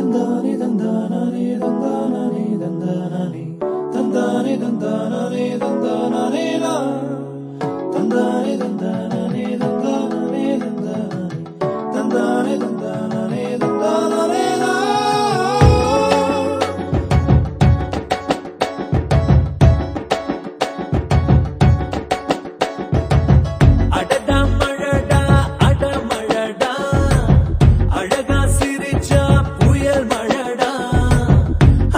தந்தானே தந்தானே தந்தானே தந்தானே தந்தானே தந்தானே தந்தானே தந்தானே தந்தானே தந்தானே தந்தானே தந்தானே தந்தானே அடடா மழடா அடமழடா அழகா சிரிச்சா புயல் மழடா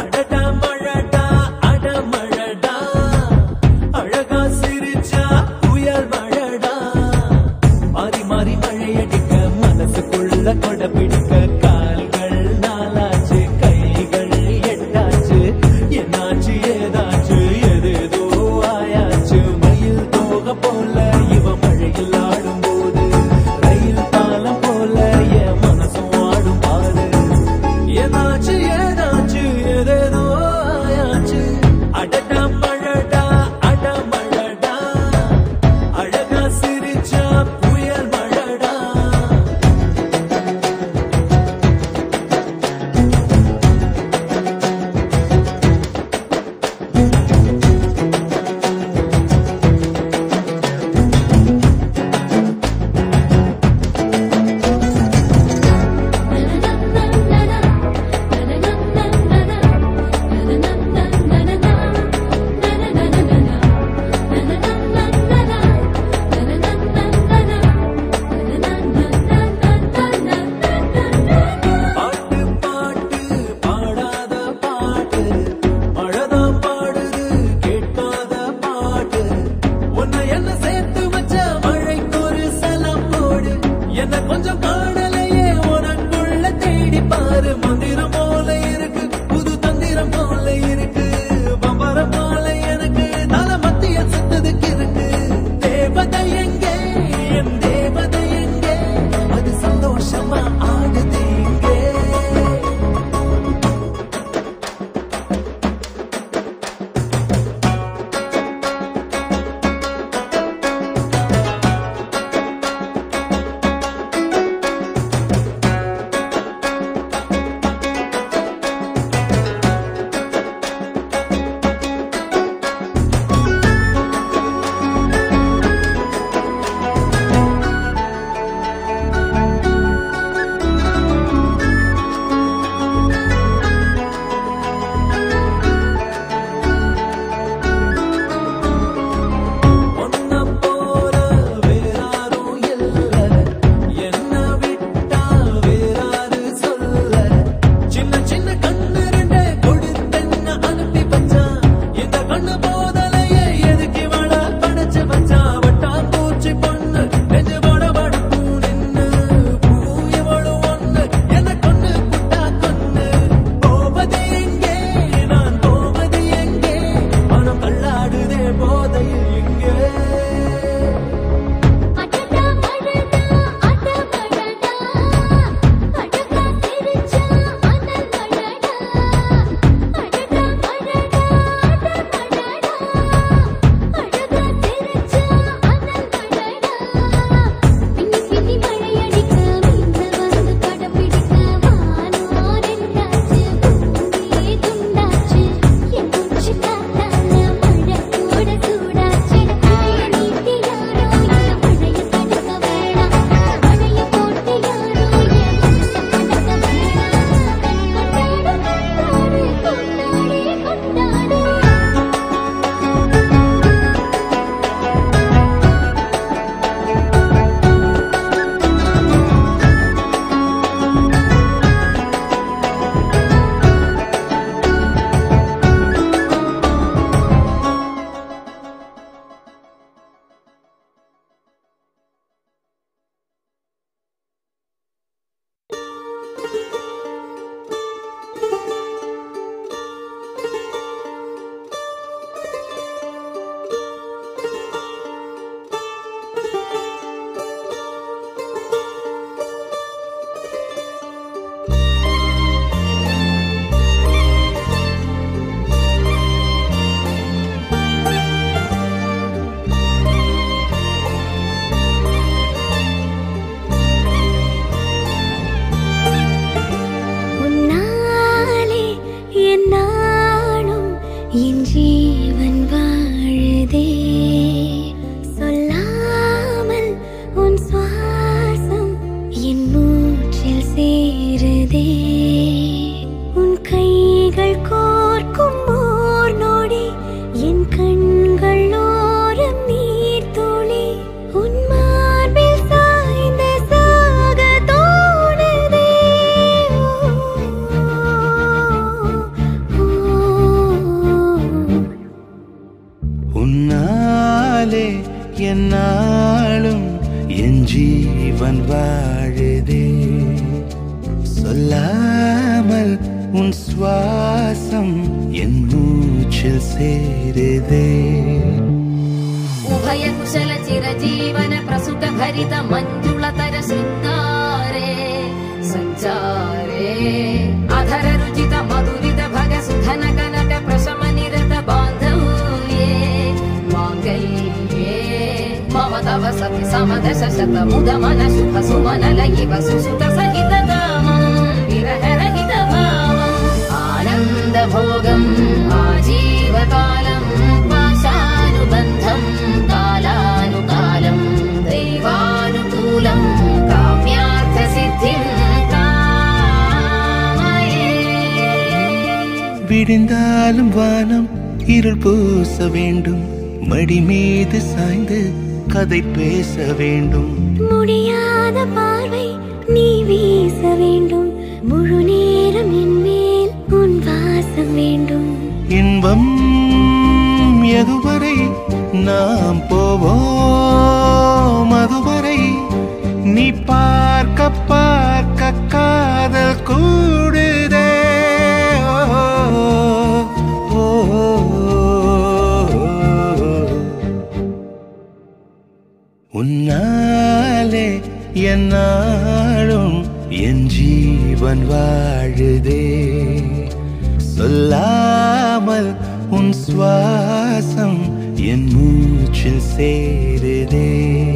என்னாலும் என் ஜீவன் வாழுதே சொல்லாமல் உன் சுவாசம் என் மூச்சில் சேருதே उभय कुशल चिरजीवन प्रसुत भरित मञ्जुलतर शृङ्गारे सञ्चारे अधर रुचित मधुरित भग सुधन कनक प्रशम निरत बान्धव्ये माङ्गल्ये मम तव सति समदश शत मुद मन शुभ सुमन लयिव सुसुत सहित कामम् विरहरहित भावम् आनन्द भोगम् आजीवकालम् पाशानुबन्धम् कालानुकालम् दैवानुकूलम् काम्यार्थसिद्धिम् कामये விடிந்தாலும் வானம் இருள் பூச வேண்டும் மடி மீது சாய்ந்து கதை பேச வேண்டும் முடியாத பார்வை நீ வீச வேண்டும் முழு நேரம் என் மேல் உன் வாசம் வேண்டும் இன்பம் எதுவரை நாம் போவோம் அதுவரை நீ பார்க்க பார்க்க காதல் கூடுதே ஓ, ஓ, ஓ. உன்னாலே என்னாலும் என் ஜீவன் வாழுதே சொல்லாமல் உன் சுவாசம் என் மூச்சில் சேருதே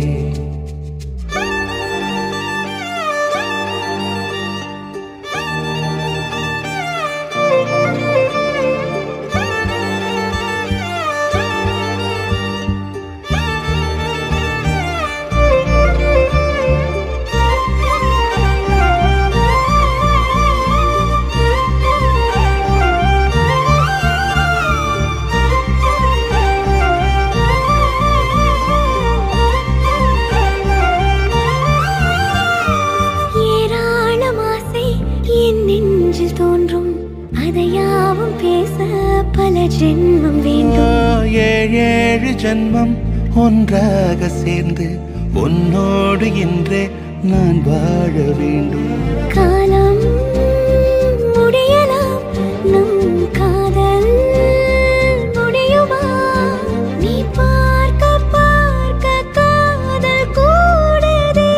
ஏராளம் ஆசை என் நெஞ்சில் தோன்றும் அதையாவும் பேச பல ஜென்மம் வேண்டும் ஏழேழு ஜன்மம் ஒன்றாக சேர்ந்து உன்னோடு இன்றே நான் வாழ வேண்டும் காலம் முடியலாம் நம் காதல் முடியுமா நீ பார்க்க பார்க்க காதல் கூடுதே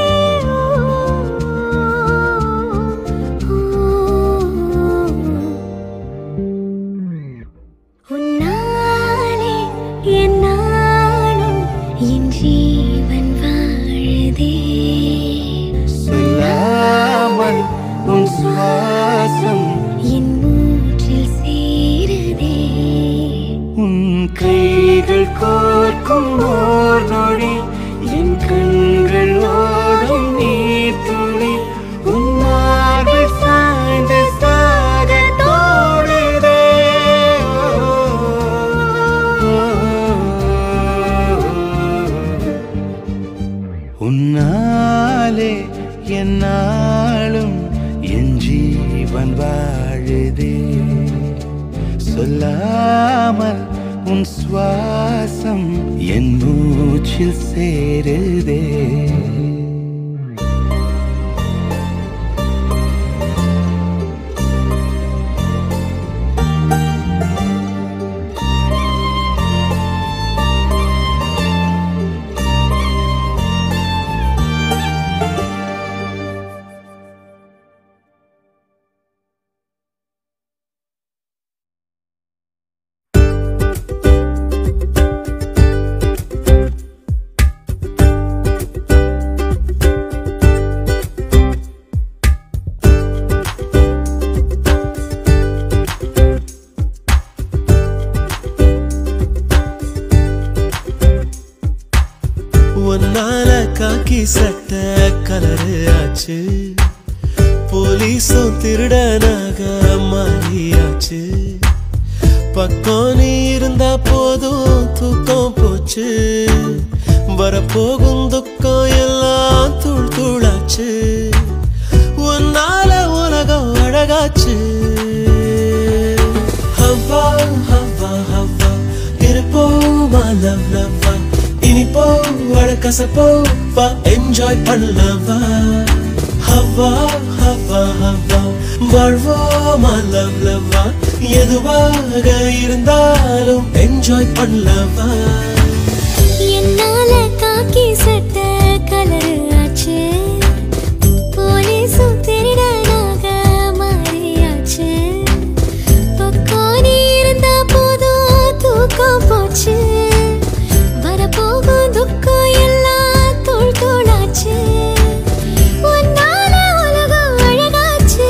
உன்னாலே என்னாலும் என் ஜீவன் வாழுதே சொல்லாமல் உன் சுவாசம் என் மூச்சில் சேருதே உன் கைகள் கோர்க்கும் ஓர் நொடி என் கண்கள் ஓடும் நீர் துளி உன் மார்பில் சாய்ந்து சாக தோடுதே உன்னாலே என்னாலும் என் ஜீவன் வாழுதே சொல்லாமல் உன் சுவாசம் என் மூச்சில் சேருதே ஒன்னால காக்கி சட்ட கலரு ஆச்சு போலீஸும் திருடனாக மாறியாச்சு பக்கம் நீ இருந்தா போதும் தூக்கம் போச்சு வரப்போகும் துக்கம் எல்லாம் தூள் தூளாச்சு உன்னால உலகம் அழகாச்சு ஹவ்வா ஹவ்வா ஹவ்வா இருப்போமா லவ் லவ்வா இனிப்போ கசப்போ வா என்ஜாய் பண்ணவா ஹவா ஹவா ஹவா வாழ்வோமா லவ் லவ்வா எதுவாக இருந்தாலும் என்ஜாய் பண்ணவா என்னால காக்கி சட்டை கலரு ஆச்சு போலீஸும் திருடனாக மாறியாச்சு பக்கம் நீ இருந்தா போதும் தூக்கம் போச்சு வரப்போகும் துக்கம் எல்லாம் தூள் தூளாச்சு உன்னால உலகம் அழகாச்சு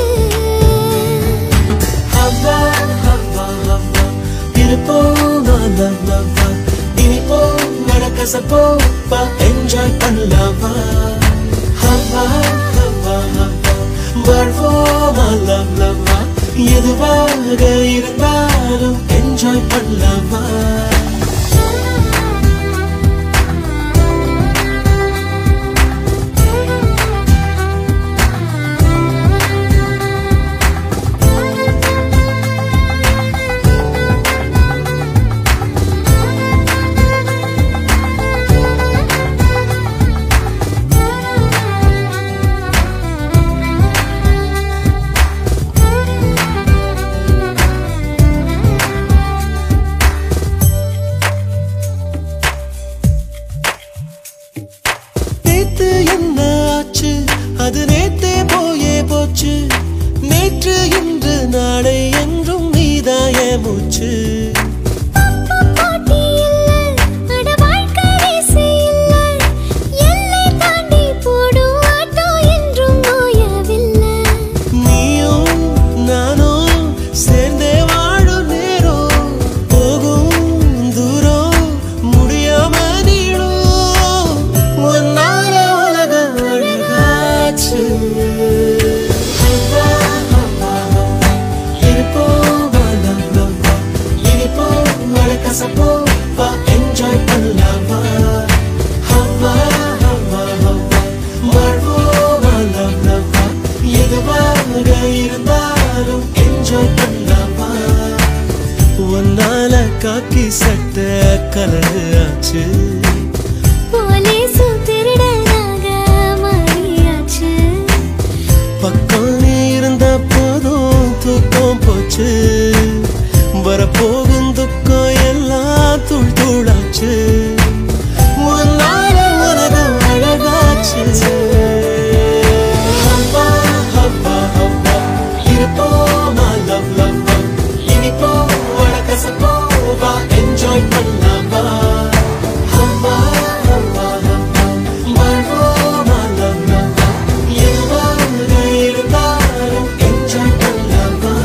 ஹவா ஹவா ஹவா இருப்போமா லவ் லவ்வா இனிப்போம் நடக்கசப்போ வா என்ஜாய் பண்ணலாமா ஹவா ஹவா ஹவா வாழ்வோமா லவ் லவ்வா எதுவாக இருந்தாலும் என்ஜாய் பண்ணலாமா நேத்து என்ன ஆச்சு அது நேத்தே போயே போச்சு நேற்று இன்று நாளை என்றும் நீதாய மூச்சு போட்டி இல்ல அட வாழ்க்கை ரேசே இல்ல எல்லை தாண்டி போடும் ஆட்டோ என்றும் ஓயவில்லை நீயும் நானும் சேர்ந்தே வாழும் நேரம் போகும் தூரம் முடியாம நீளும் ஒன்னால உலக அழகாச்சு ஹவ்வா, ஹவ்வா, ஹவ்வா. இருப்போம் வா, love, love, வா. இனிப்போம் வர கசப்போ வா என்ஜாய் பண்ணலாமா ஹவ்வா, ஹவ்வா, ஹவ்வா. வாழ்வோம் வா, love, love, வா. எதுவாக இருந்தாலும் என்ஜாய் பண்ணலாமா உன்னால காக்கி சட்டை கலரு ஆச்சு போலீஸும் திருடனாக மாறியாச்சு பக்கம் நீ இருந்த போதும் தூக்கம் போச்சு வரப்போகும் துக்கம் எல்லாம் தூள் தூளாச்சு உன்னால உலகம் அழகாச்சு ஹவ்வா, ஹவ்வா, ஹவ்வா. இருப்போமா love, love, வா. இனிப்போம் வர கசப்போ வா என்ஜாய் பண்ணலாமா ஹவ்வா, ஹவ்வா, ஹவ்வா. வாழ்வோமா love, love, வா. எதுவாக இருந்தாலும் என்ஜாய் பண்ணலாமா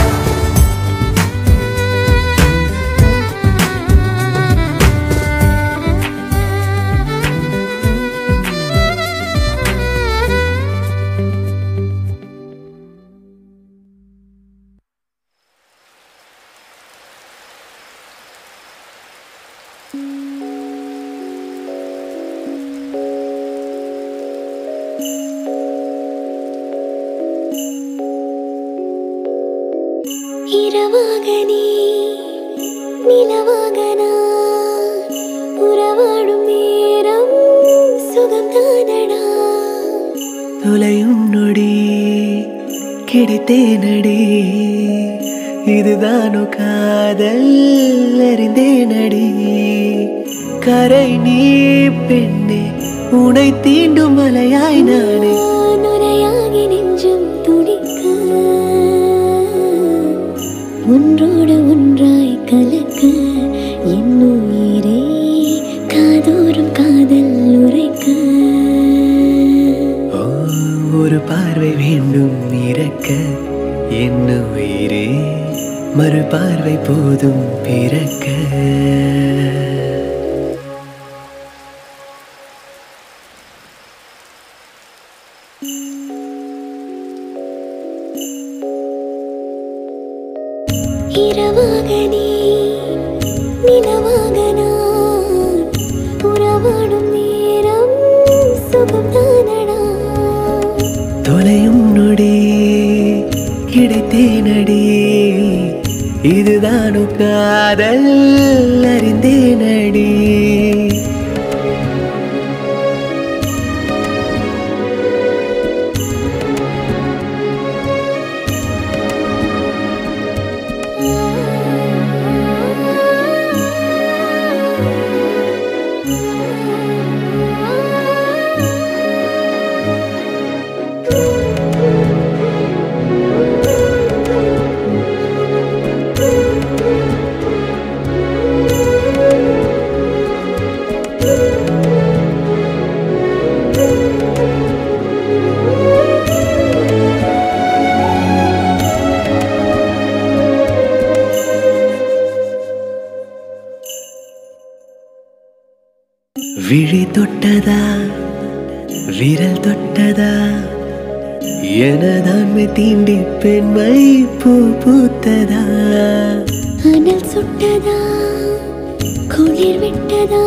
இரவாக நீ நிலவாக நான் உறவாடும் நேரம் சுகம் தானடா தொலையும் நொடி கிடைத்தேனடி இதுதானோ காதல் அறிந்தேனடி கரை நீ பெண்ணே உனை தீண்டும் மலையாய் நானே நுரையாகி நெஞ்சம் துடிக்க ஒன்றோடு ஒன்றாய் கலக்க என் உயிரே காதோறும் காதல் உரைக்க ஓ, ஒரு பார்வை வேண்டும் இறக்க என் உயிரே மறு பார்வை போதும் பிறக்க இரவாக நீ நிலவாக நான் உறவாடும் நேரம் சுகம் தானடா தொலையும் நொடி கிடைத்தேனடி இதுதானு காதல் அறிந்தேனடி விழி தொட்டதா விரல் தொட்டதா எனதான்மை தீண்டி பெண்மை பூ பூத்ததா அனல் சுட்டதா குளிர் விட்டதா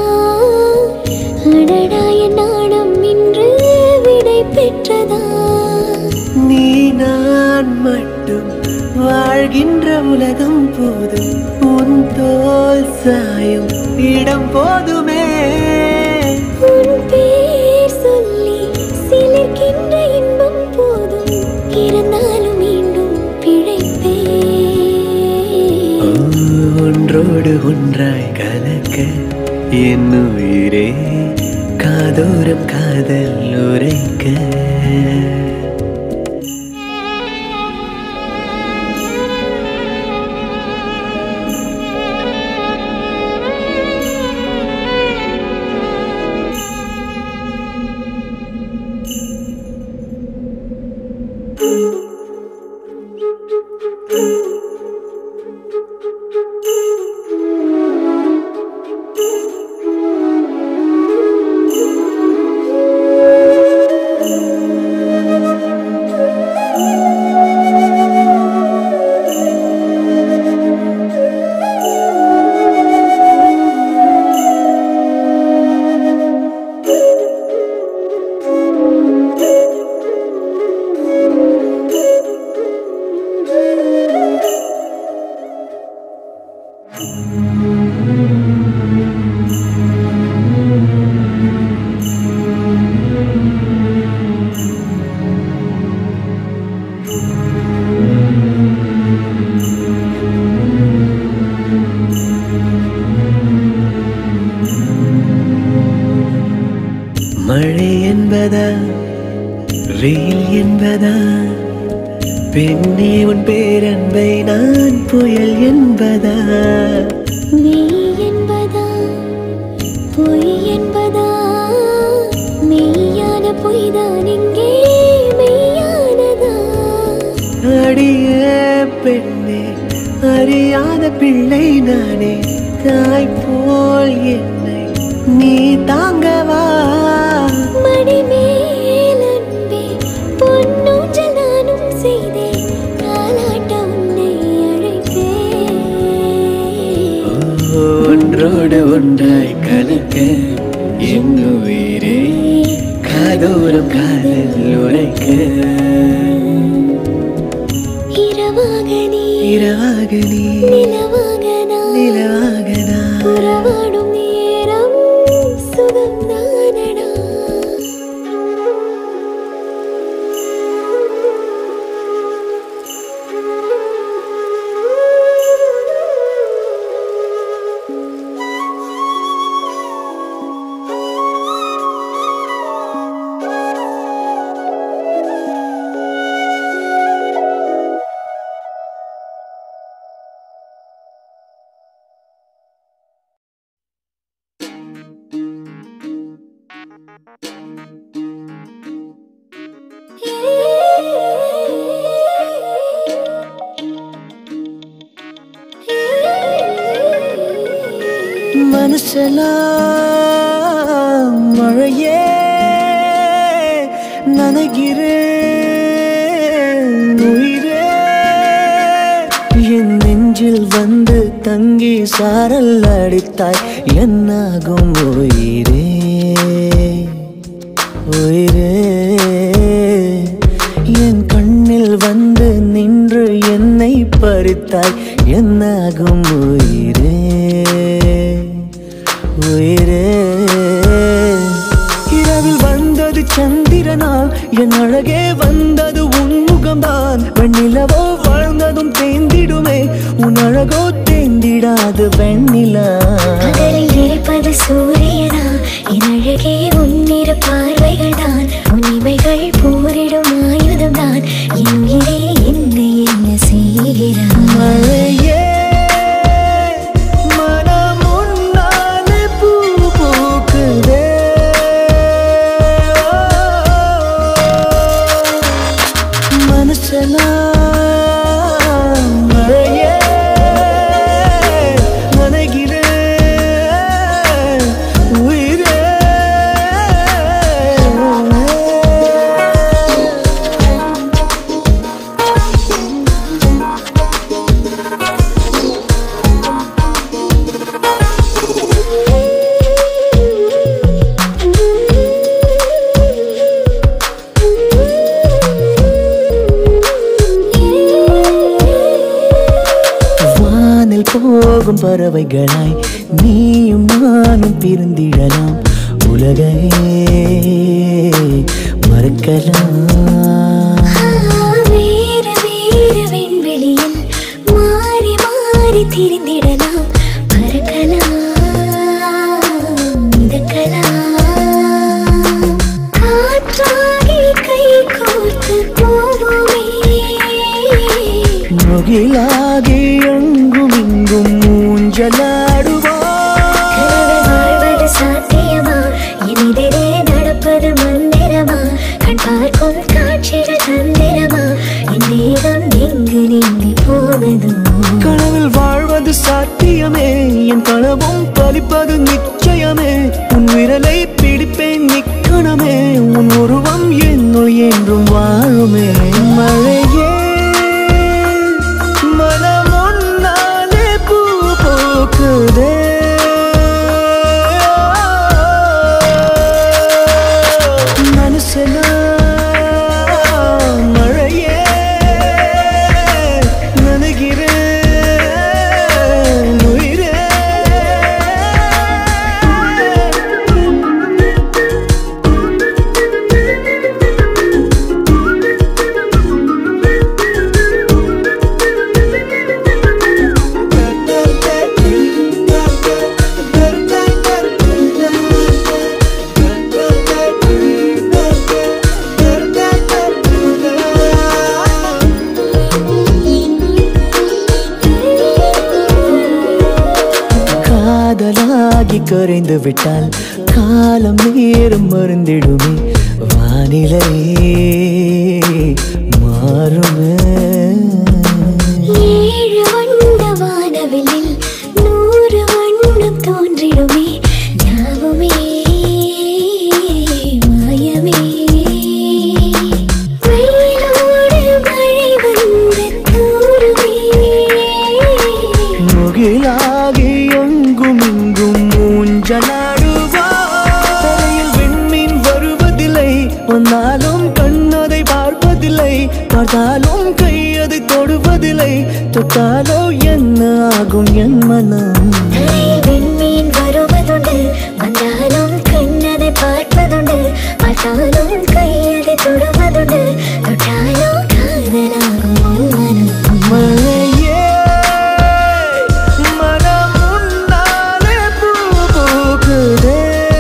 அடடா என் நாணம் இன்று விடை பெற்றதா நீ நான் மட்டும் வாழ்கின்ற உலகம் போதும் உன் தோல் சாயும் இடம் போதுமே உன் பேர் சொல்லி சிலிர்க்கின்ற இன்பம் போதும் இருந்தாலும் மீண்டும் பிழைப்பே ஓ, ஒன்றோடு ஒன்றாய் கலக்க என் உயிரே காதோரம் காதல் உரைக்க மழை என்பதா வெயில் என்பதா பெண்ணே உன் பேரன்பை நான் புயல் என்பதா மெய் என்பதா பொய் என்பதா மெய்யான பொய்தான் இங்கே மெய்யானதா அடியே பெண்ணே அறியாத பிள்ளை நானே தாய் போல் என்னை நீ தாங்கவா மடி மேல் அன்பே பொன்னூஞ்சல் நானும் செய்தேன் தாலாட்ட உன்னை அழைப்பேன் ஒன்றோடு ஒன்றாய் கலக்க என் உயிரே காதோரம் காதல் உரைக்க இரவாக நீ இரவாக நீ நிலவாக நான் நிலவாக நான் உறவாடும் நேரம் சுகம் தானடா மனசெல்லாம் மழையே நனைகிறேன் உயிரே என் நெஞ்சில் வந்து தங்கி சாரல் அடித்தாய் என்னாகும் உயிரே உயிரே என் கண்ணில் வந்து நின்று என்னை பறித்தாய் என்னாகும் உயிரே உயிரே இரவில் வந்தது சந்திரனா என் அழகே வந்தது உன் முகம்தான் வெண்ணிலவோ வாழ்ந்ததும் தேந்திடுமே உன் அழகோ தேந்திடாது வெண்ணிலா பகலில் இருப்பது சூரியனா என் அழகே உன்னிரு பார்வைகள் தான் உன்னிமைகள் போரிடும் ஆயுதம் தான் என் உயிரே என்னை என்ன செய்கிறான் மழையே மனம் உன்னாலே பூ பூக்குதே மனசெல்லாம் மழையே நனைகிறேன் உயிரே வானில் போகும் பறவைகளாய் நீயும் நானும் பிரிந்திடலாம் உலகையே மறக்கலாம் வேறு வேறு விண்வெளியில் மாறி மாறி திரிந்திடலாம் பறக்கலாம் மிதக்கலாம் காற்றாகி கை கோர்த்து போவோமே முகிலாகி எங்கும் இங்கும் ஊஞ்சலாடுவா கனவு வாழ்வது சாத்தியமா எதிரே நடப்பது மந்திரமா கண் பார்க்கும் காட்சிகள் தந்திரமா என் தேகம் எங்கு நீங்கி போவதோ கனவில் வாழ்வது சாத்தியமே என் கனவும் பலிப்பது நிச்சயமே உன் விரலை பிடிப்பேன் நிக்கணமே உன் உருவம் என்னுள் என்றும் வாழுமே மழையே மனம் உன்னாலே பூ பூக்குதே மனசுல மழையே நனைகிறேன் உயிரே காதலாகி கரைந்து விட்டால் காலம் நேரம் மருந்திடுமே வானிலை மாறுமே ஏழு வண்ண வானவில்லில் நூறு வண்ணம் தோன்றிடுமே யாவுமே மாயமே வெயிலோடு மழை வந்து தூருமே முகிலாகி எங்கும் இங்கும் ஊஞ்சலாடுவா தலையில் விண்மீன் வருவதில்லை வந்தாலும் கண்ணதை பார்ப்பதில்லை பார்த்தாலும் கையதை தொடுவதில்லை தொட்டாலோ என்ன ஆகும் என் மனம் தலையில் விண்மீன் வருவதுண்டு வந்தாலும் கண்ணதை பார்ப்பதுண்டு பார்த்தாலும் கையதை தொடுவதுண்டு தொட்டாலோ காதலாகும் உன் மனம் மழையே மனம் உன்னாலே பூ பூக்குதே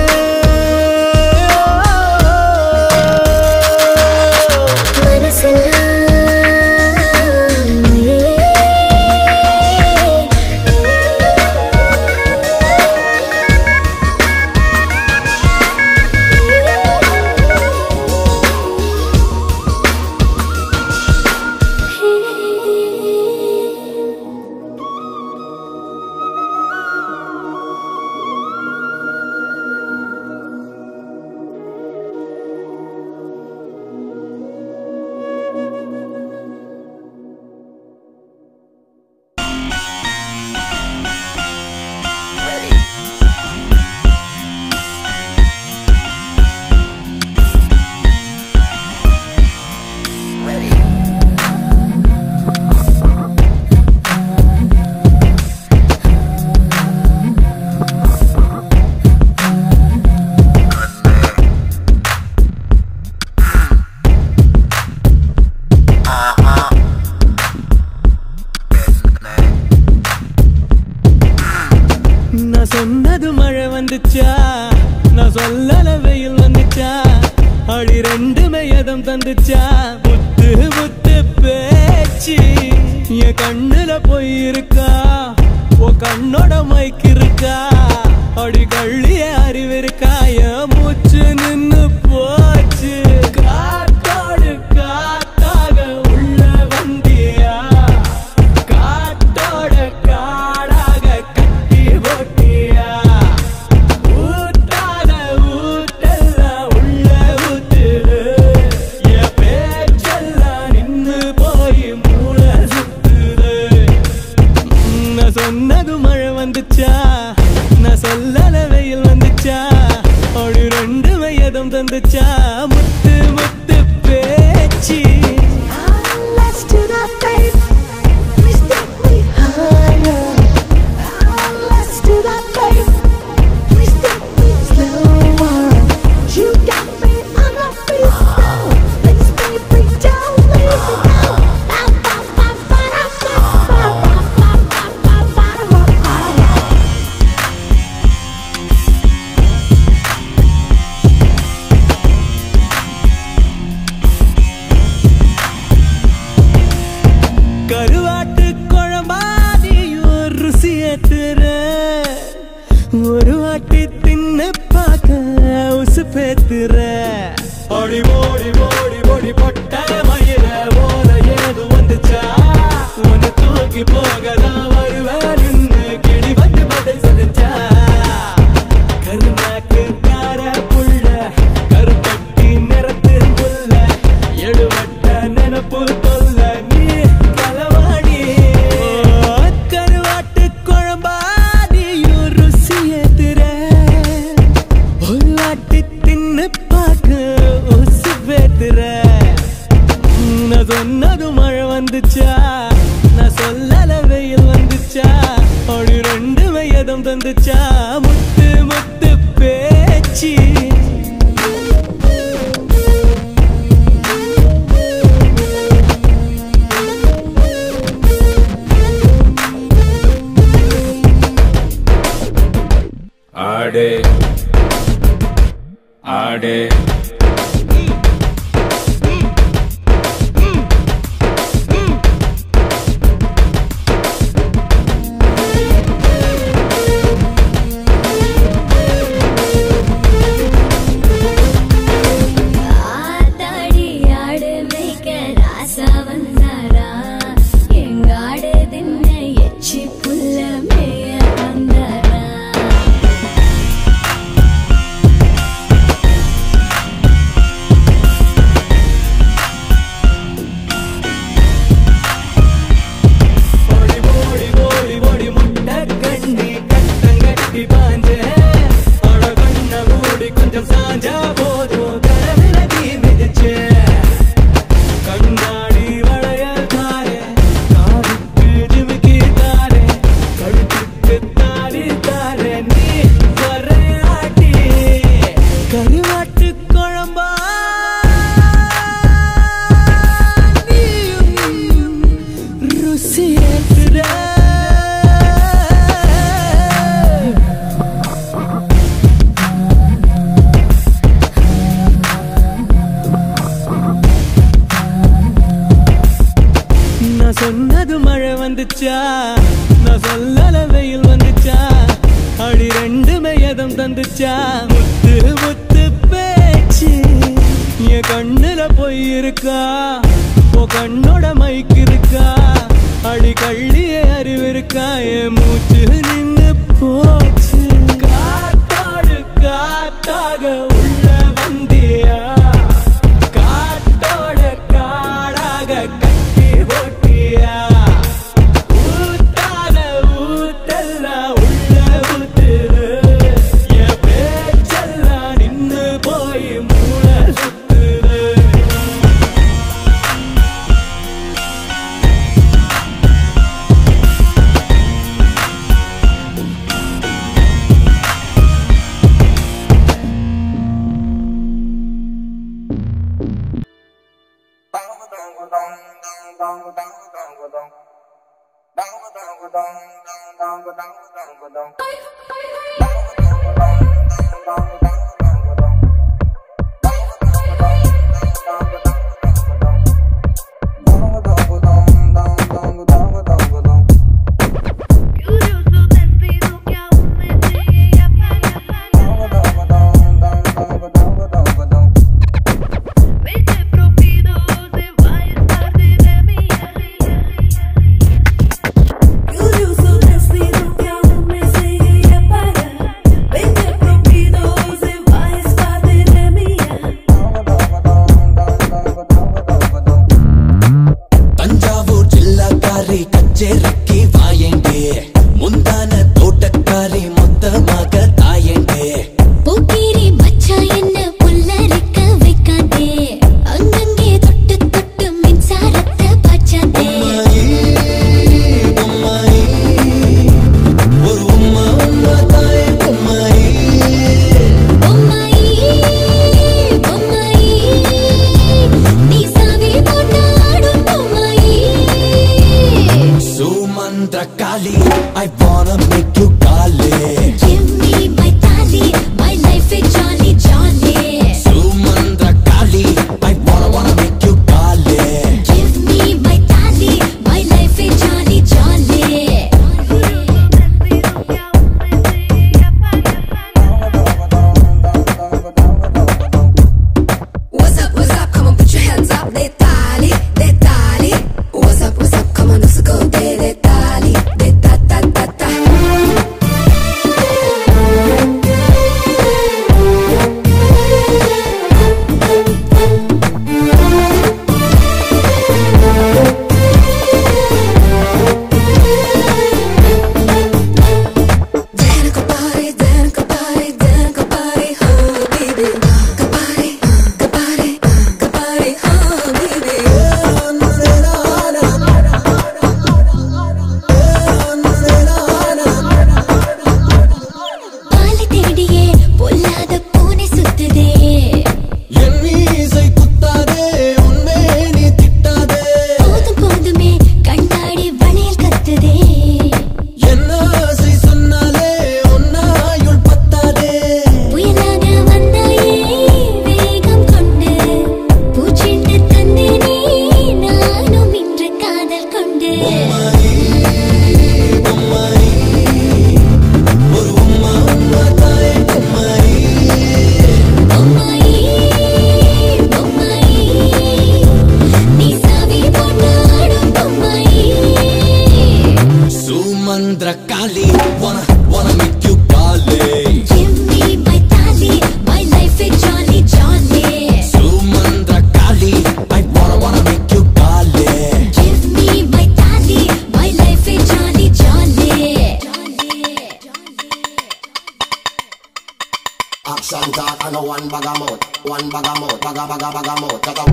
நான் சொன்னது மழை வந்துச்சா நான் சொல்லல வெயில் வந்துச்சா அடி ரெண்டுமே எதம் தந்துச்சா முத்து முத்து பேச்சு என் கண்ணுல போய் இருக்கா உன் கண்ணோட மைக்கு இருக்கா அடி கள்ளிய அறிவு இருக்கா என் மூச்சு நின்னு போச்சு காத்தோடு காத்தாக உள்ள வந்தியா காத்தோட காடாக கட்டி போட்டியா ஊத்தாத ஊட்டெல்லாம் உள்ள ஊத்துது என் பேச்செல்லாம் நின்னு போய் மூளை சுத்துது நான் சொன்னது மழை வந்துச்சா நான் சொல்லல வெயில் வந்துச்சா அப்படி ரெண்டு வயதும் தந்துச்சா முத்து முத்து பேச்சு Let's do the face. Mistake me higher. ஏத்துற ஒரு வாட்டி தின்னு பார்க்க உசு பேத்துற ஓடி ஓடி ஓடி ஓடி பொட்ட மயிர ஓர ஏது வந்துச்சா உன்னை தூக்கி போகதான் வருவேன் நின்னு கிளி வந்து பதில் சொல்லிச்சா கருநாக்கு கார புள்ள கருப்பட்டி நிறத்து புள்ள எழுவட்ட நினப்பு தொல்ல நீ களவாடி கருவாட்டு குழம்பா நீயும் ருசி ஏத்துற ஒரு வாட்டி தின்னு பார்க்க உசு பேத்துற நான் சொன்னது மழை வந்துச்சா நான் சொல்லல வெயில் வந்துச்சா அப்படி ரெண்டு வயதும் தந்துச்சா முத்து முத்து பேச்சு ஆடே ஆடே ஆத்தாடி ஆடு மேய்க்க ராசா வந்தாரா எங்க ஆடு தின்ன எச்சி புல்ல மேய வந்தாரா ஓடி ஓடி ஓடி ஓடி முட்டை கண்ணி கட்டங்கட்டி பாஞ்ச அட கண்ண மூடி கொஞ்சம் சாஞ்சா போதும் கரவில தீ மிதிச்சே கண்ணாடி வளையல் தாரே காதுக்கு ஜிமிக்கி தாரே கழுத்துக்கு தாடி தாரே நீ வர ஆட்டி கருவாட்டு குழம்பா நீயும் ருசி ஏத்துற நான் சொன்னது மழை வந்துச்சா நான் சொல்லல வெயில் வந்துச்சா அடி ரெண்டுமே எதம் தந்துச்சா முத்து முத்து பேச்சு என் கண்ணுல போய் இருக்கா ஓ கண்ணோட மைக்கு இருக்கா அடி கள்ளிய அறிவு இருக்கா என் மூச்சு நின்னு போச்சு காத்தாடு காத்தாக உள்ள வந்தியா காட்டோட காடாக கட்டி ஓட்டியா ஊத்தாத ஊத்தெல்லாம் உள்ள ஊத்துது என் பேச்செல்லாம் நின்னு போய் மூளை சுத்துது Curioso despido que aún me sigue Vete propido se va a estar de mí Curioso despido que aún me sigue apaga Vete propido se va a estar de mí Thanjavur ஜில்லாக்காரி கச்சேரிக்கு வாயேண்டே முந்தான தோட்டக்காரி மொத்தமாக தாயேண்டே போக்கிரி மச்சா என்ன புல்லரிக்க வைக்காதே அங்கங்கே தொட்டு தொட்டு மின்சாரத்தை பாய்ச்சாதே உம்மாயி, ஒரு உம்மா உம்மா தாயே உம்மாயி பொம்மாயி பொம்மாயி நீ சாவி போட்டாடும் பொம்மாயி சுமந்திர காளி ஐ wanna make you காலே Give me my tally, my life is jolly jolly. சுமந்திர Kali I wanna wanna make you காலே Give me my tally, my life is jolly jolly. Kali, wanna wanna make you Kali. Give me my tally, my life is jolly jolly. Sumandra Kali, I wanna wanna make you Kali. Give me my tally, my life is jolly jolly. Action talk and no one bag of mouth, one bag of mouth, bag of bag of bag of mouth. Take a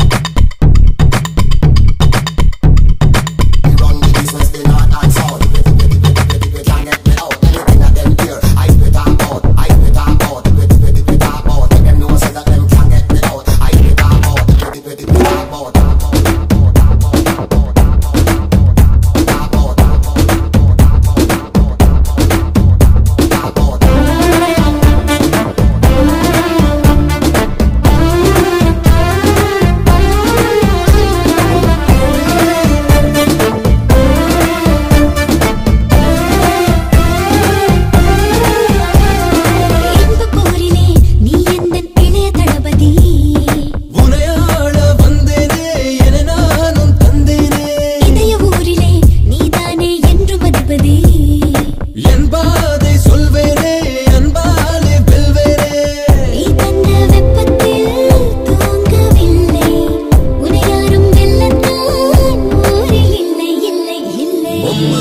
We run the business, the north and south. We can't get me out. Anything that them hear, I spit talk out, I spit talk out. We we we talk about. Make them know say that them can't get me out. I spit talk out, we we we talk about. இன்பப் போரிலே நீ எந்தன் இளைய தளபதி. உனையாள வந்தேனே என நானும் தந்தேனே இதய ஊரிலே நீதானே என்றும் அதிபதி. என் பாதை சொல்வேனே அன்பாலே வெல்வேனே நீ தந்த வெப்பத்தில் தூங்கவில்லை. உன்னை யாரும் வெல்லத்தான் ஊரில் இல்லை, இல்லை, இல்லை.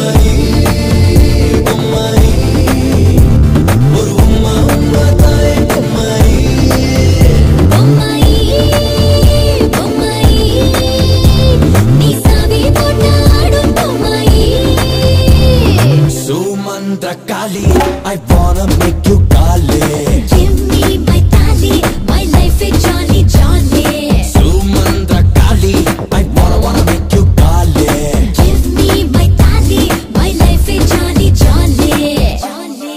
ஒரு உம்மா உம்மா தாய் பொம்மாயி பொம்மாயி, பொம்மாயி, நீ சாவி போட்டு ஆடும் பொம்மாயி. Sumandra Kali, I wanna make you Kali. Give me my tally, my life is jolly, jolly. Sumandra Kali, I wanna wanna make you Kali. Give me my tally, my life is jolly, jolly. Jolly,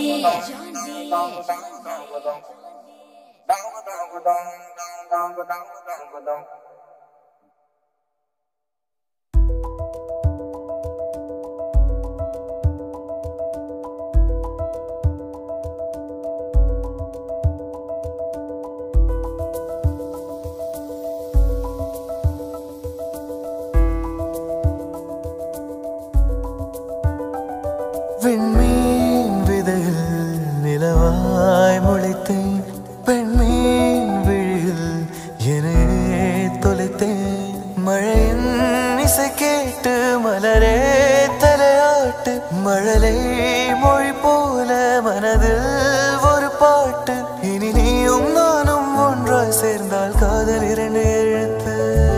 விண்மீன் விதையில் நிலவாய் முளைத்தேன் பெண்மீன் விழியில் என்னையே தொலைத்தேன் மழையின் இசை கேட்டு மலரே தலையாட்டு மழலை மொழி போல மனதில் ஒரு பாட்டு இனி நீயும் நானும் ஒன்றாய் சேர்ந்தால் காதல் இரண்டு எழுத்து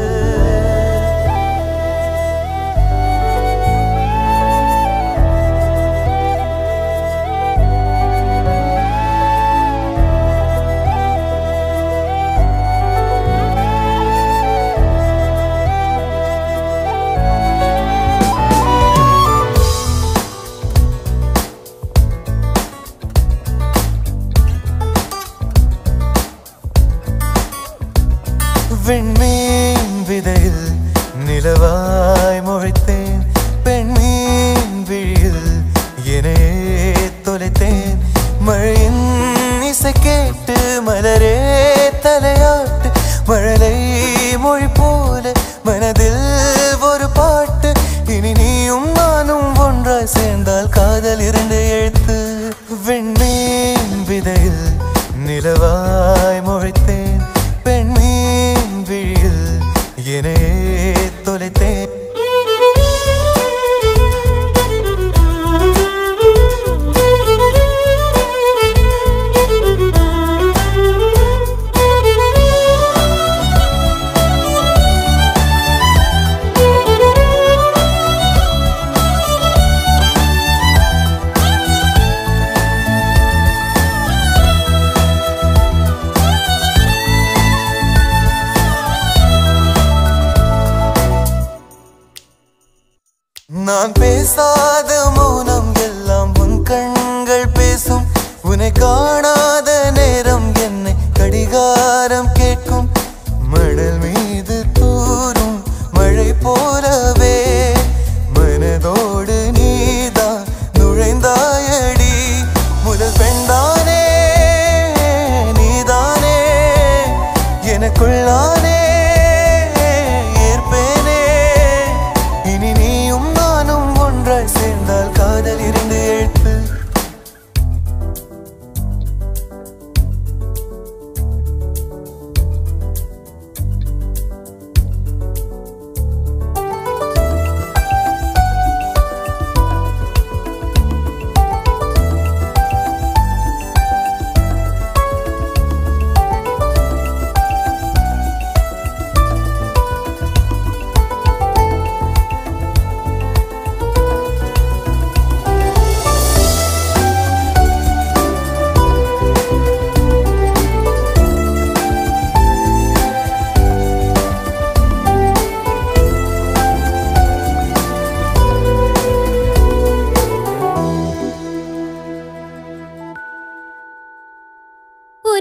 விண்மீன் விதையில் நிலவாய் முளைத்தேன் பெண்மீன் விழியில் என்னையே தொலைத்தேன் மழையின் இசை கேட்டு மலரே தலையாட்டு மழலை மொழி போல மனதில் ஒரு பாட்டு இனி நீயும் நானும் ஒன்றாய் சேர்ந்தால் காதல் இரண்டு எழுத்து விண்மீன் விதையில் நிலவாய் முளைத்தேன் பெண்மீன் விழியில் என்னையே தொலைத்தேன்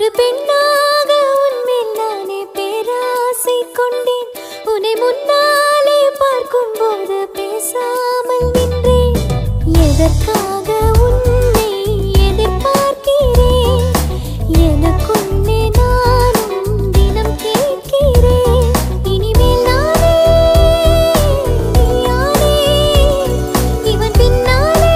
ஒரு பெண்ணாக உன்மேல் நானே பேராசை கொண்டேன் உன்னை முன்னாலே பார்க்கும் போது பேசாமல் நின்றேன் எதற்காக உன்னை எதிர்பார்க்கிறேன் எனக்குள்ளே நானும் தினம் கேட்கிறேன் இனிமேல் நானே நீயானே இவன் பின்னாலே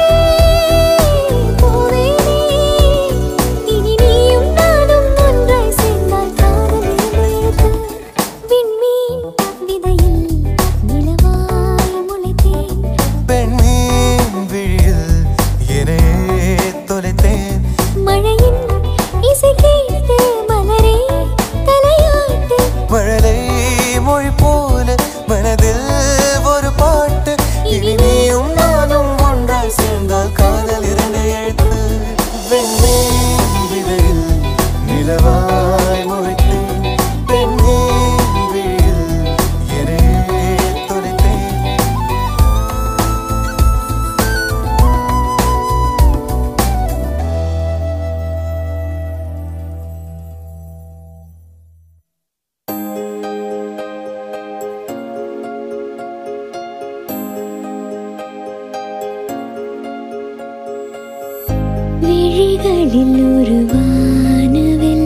போவேனே இனி நீயும் நானும் ஒன்றாய் சேர்ந்தால் காதல் எழுது விண்மீன் விதையில் நிலவாய் முளைத்தேன் பெண்மீன் விழியில் என்னையே தொலைத்தேன் மழையின் இசை கேட்டு மலரே தலையாட்டு மழலை மொழி போல மனதில் ஒரு பாட்டு இனி நீயும் நானும் ஒன்றாய் சேர்ந்தால் காதல் இரண்டு எழுத்து வெண்மீன் விதையில் நிலவாய் முளைத்தேன் பெண்மீன் விழியில் என்னையே தொலைத்தேன் விழிகளில் ஒரு வானவில்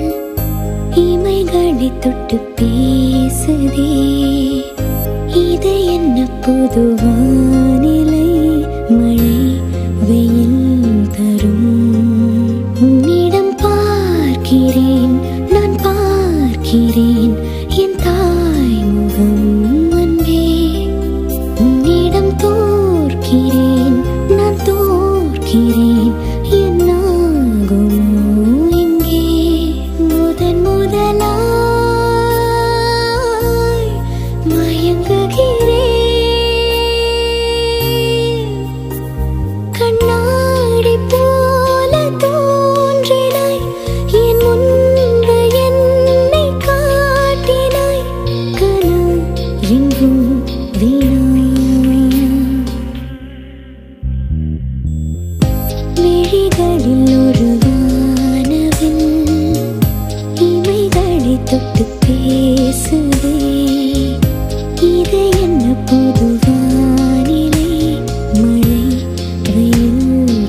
இமைகளை தொட்டு பேசுதே இது என்ன புது வானிலை மழை வெயில் தரும் உன்னிடம் பார்க்கிறேன் நான் பார்க்கிறேன் என் தாய் முகம் அன்பே உன்னிடம் தோற்கிறேன் நான் தோற்கிறேன் என்னாகுமோ இங்கே முதன் முதலாய் மயங்குகிறேன் கண்ணாடி போல தோன்றினாய் என் முன்பு என்னை காட்டினாய் கனா எங்கும் வீணா விழிகளில் ஒரு வானவில் இமைகளை தொட்டு பேசுதே இது என்ன புது வானிலை மழை வெயில்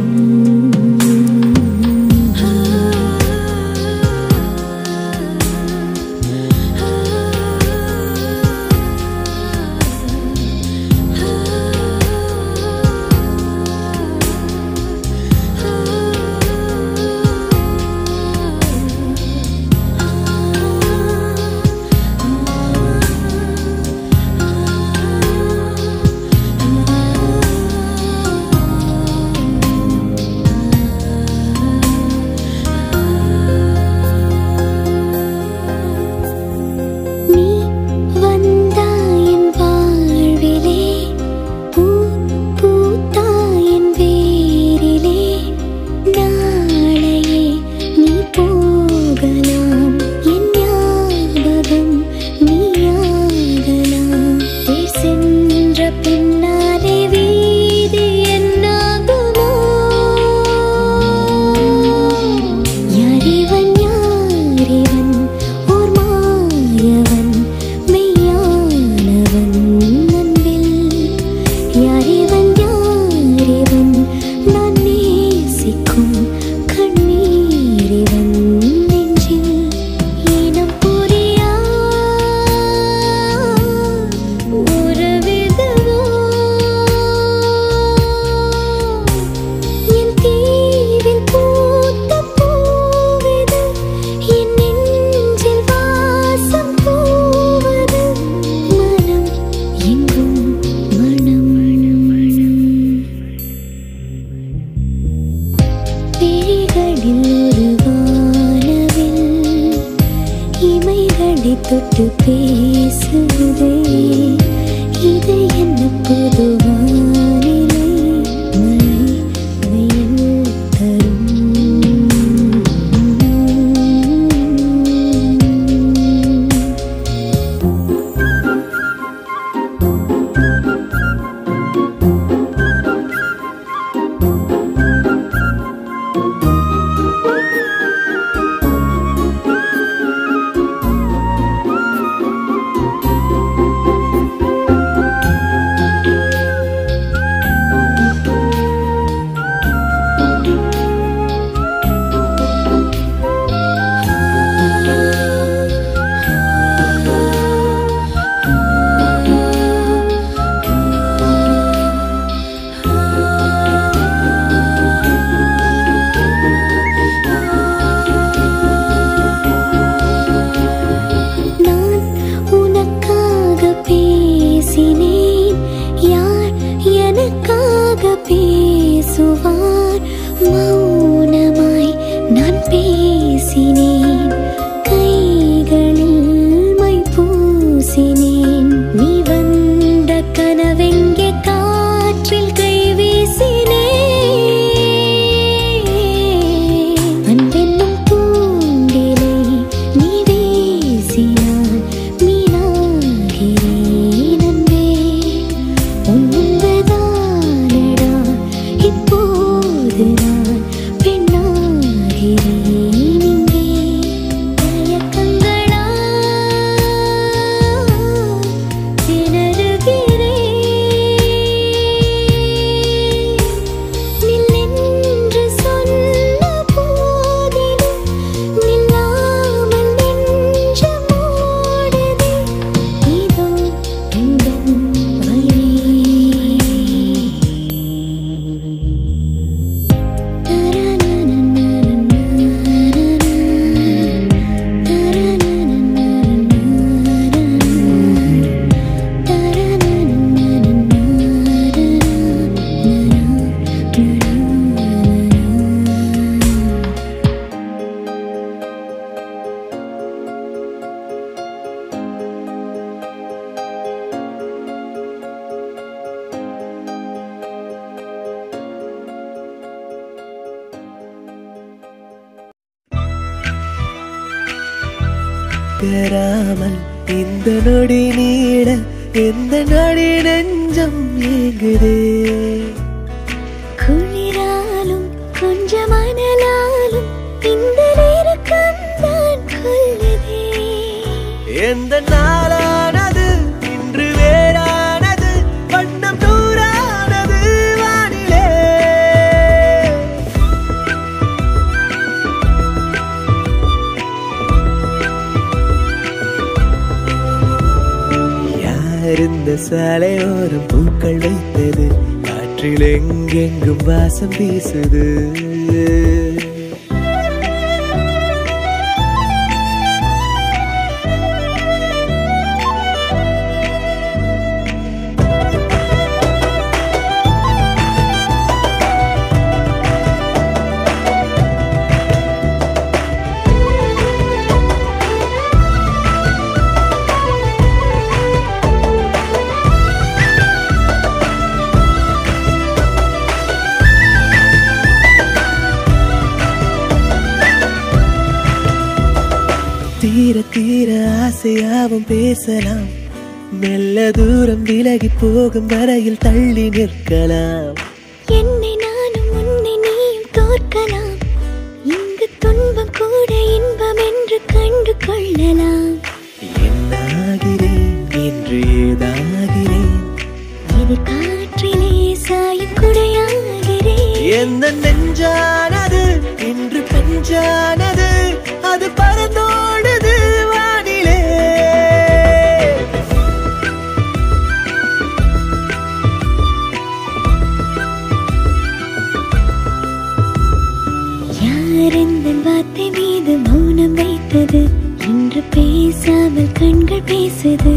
நீ வந்தாயின் வாழ்விலே பூ பூத்தாயின் வேரிலே நாளையே நீ போகலாம் என் ஞாபகம் நீயாகலாம் தேர் சென்ற பின்னாலே வீதி என்னாகுமோ யாரிவன் யாரிவன் ஓர் மாயவன் மெய்யானவன் அன்பில் யாரிவன் யாரிவன் நான் நேசிக்கும் கண்ணீரிவன் நெஞ்சில் இனம் புரியா உறவிதுவோ என் தீவில் பூத்த பூவிது என் நெஞ்சில் வாசம் பூவது மனம் எங்கும் மனம் மனம் விழிகளில் ஒரு வானவில் இமைகளை தொட்டு பேசுதே இது என்ன புது வானிலை மழை வெயில் தரும் ஆ மௌனமாய் நான் பேசினேன் கைகளில் மை பூசினேன் நீ வந்த கனவெங்கே காற்றில் கை வீசினேன் அன்பென்னும் பூண்டிலை நீ வீசினான் மீனாகிறேன் அன்பே உன்பதானடா இப்போது நான் பெண்ணாகிறேன் இங்கே தயக்கங்களா திணறுகிறேன் நில்லென்று சொன்ன போதிலும் நில்லாமல் நெஞ்சம் ஓடுதே இதோ எங்கள் வழி பெறாமல் இந்த நொடி நீட எந்த நொடி நெஞ்சம் ஏங்குதே குளிராலும் கொஞ்சம் அனலாலும் இந்த நெருக்கம் தான் கொல்லுதே எந்த நாளானது இன்று வேறானது வண்ணம் தூரானது வானிலே யார் இந்த சாலையோரம் பூக்கள் வைத்தது காற்றில் எங்கெங்கும் வாசம் வீசுது தீர தீர ஆசையாவும் பேசலாம் மெல்ல தூரம் விலகி போகும் வரையில் தள்ளி நிற்கலாம் என்னை நானும் உன்னை நீயும் தோற்கலாம் இங்கு துன்பம் கூட இன்பம் என்று கண்டு கொள்ளலாம் என்னாகிறேன் என்று ஏதாகிறேன் இது காற்றிலே சாயும் குடையாகிறேன் எந்த நெஞ்சானது இன்று பெஞ்சானது அது பறந்தோடுது வானிலே யார் இந்த வார்த்தை மீது மௌனம் வைத்தது இன்று பேசாமல் கண்கள் பேசுது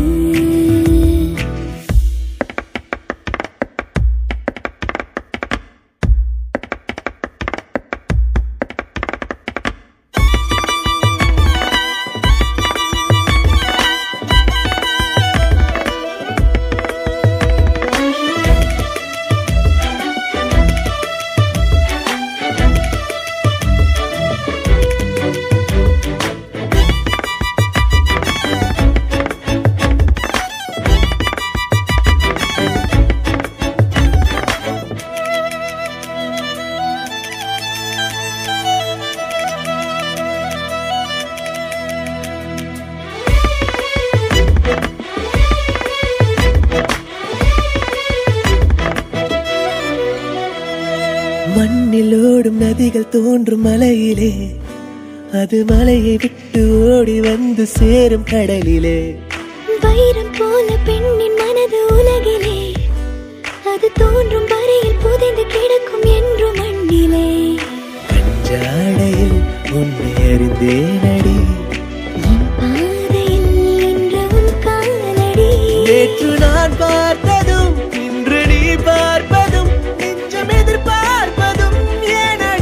மண்ணில் ஓடும் நதிகள் தோன்றும் மலையிலே அது மலையை விட்டு ஓடி வந்து சேரும் கடலிலே வைரம் போல பெண்ணின் மனது உலகிலே அது தோன்றும் வரையில் புதைந்து கிடக்கும் என்று மண்ணிலே கஞ்சாடையில் உன்னை அறிந்தேனடி என் பாதையில் இன்று உன் காலடி நேற்று நான் பார்த்ததும் இன்று நீ பார்ப்பதும் நெஞ்சம் எதிர்பார்ப்பதும் ஏனடி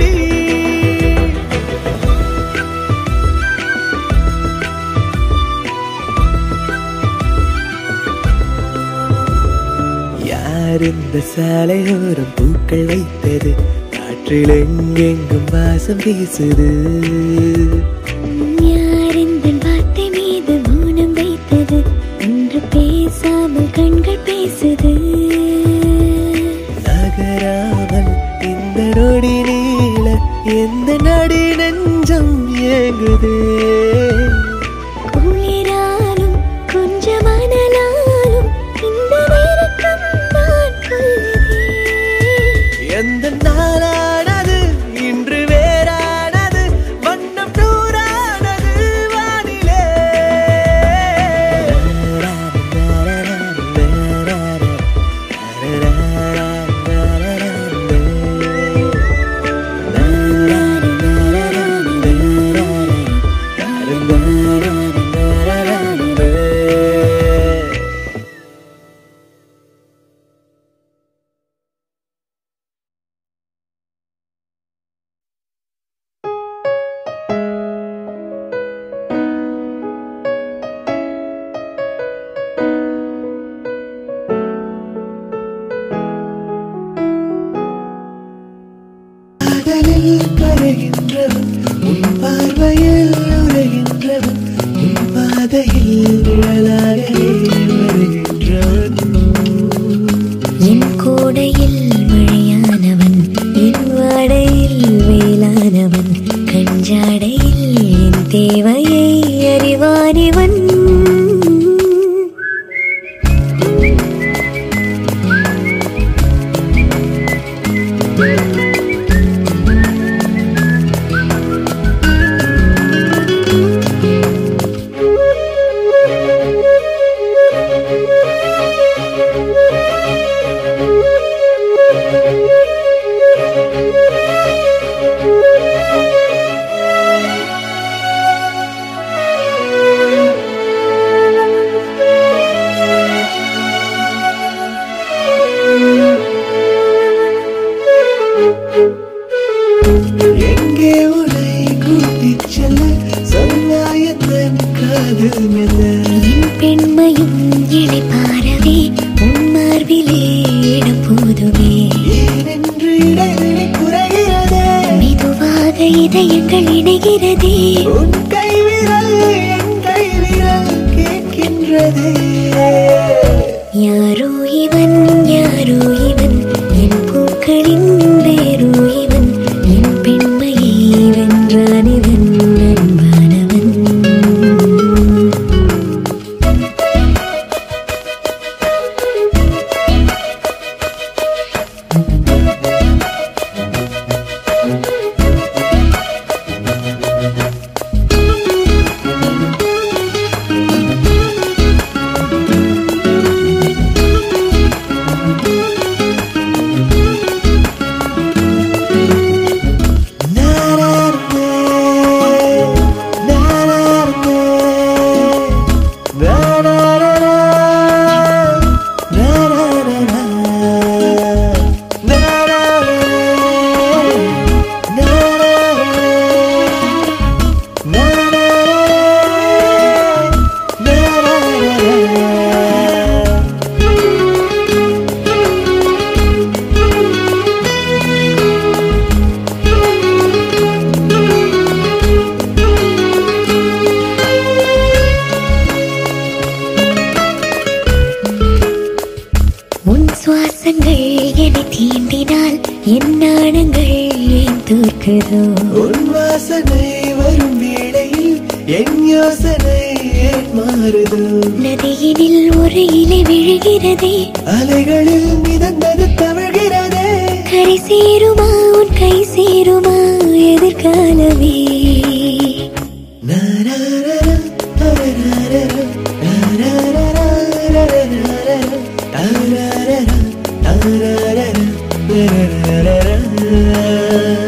அந்த சாலையோரம் பூக்கள் வைத்தது காற்றில் எங்கெங்கும் வாசம் வீசுது யாரெந்தன் வார்த்தை மீது மௌனம் வைத்தது ஒன்று பேசாமல் கண்கள் பேசுது நகராமல் இந்த நொடி நீள எந்த நடி நெஞ்சம் ஏங்குது குளிராலும் கொஞ்சம் அனலாலும் இந்த நெருக்கம் நான் கொள்கிறேன் எந்த நாளானது இன்று வேறானது வண்ணம் நூறானது வானிலே கடலில் கரைகின்றவன் உன் பார்வையில் உரைகின்றவன் உன் பாதையில் நிழலாகவே வருகின்றவன் என் கோடையில் மழையானவன் என் வாடையில் வேளானவன் கஞ்சாடையில் என் தேவையை அறிவானிவன் எங்கே உன்னை கூட்டிச் செல்ல சொன்னாயத்தன் காதல் மெல்ல என் பெண்மையும் இழைப்பாரவே உன் மார்பிலே இடம் போதுமே ஏனென்று இடைவெளி குறைகிறதே மெதுவாக இதயங்கள் இணைகிறதே உன் கைவிரல் என் கைவிரல் கேட்கின்றதே யாரோ இவன் யாரோ இவன் என் பூக்களின் வேரோ இவன் என் பெண்மையை வென்றான் இவன் அன்பானவன் உன் சுவாசங்கள் என்னை தீண்டினால் என் நாணங்கள் ஏன் தோற்குதோ உன் வாசனை வரும் வேளையில் என் யோசனை ஏன் மாறுதோ நதியினில் ஒரு இலை விழுகிறதே அலைகளில் மிதந்தது தவழ்கிறதே கரை சேருமா உன் கை சேருமா எதிர்காலமே நாராரரா, தாராரரா, தாராரரா, ராரரரா, தாராரரா, தாராரரா, தாராரரா.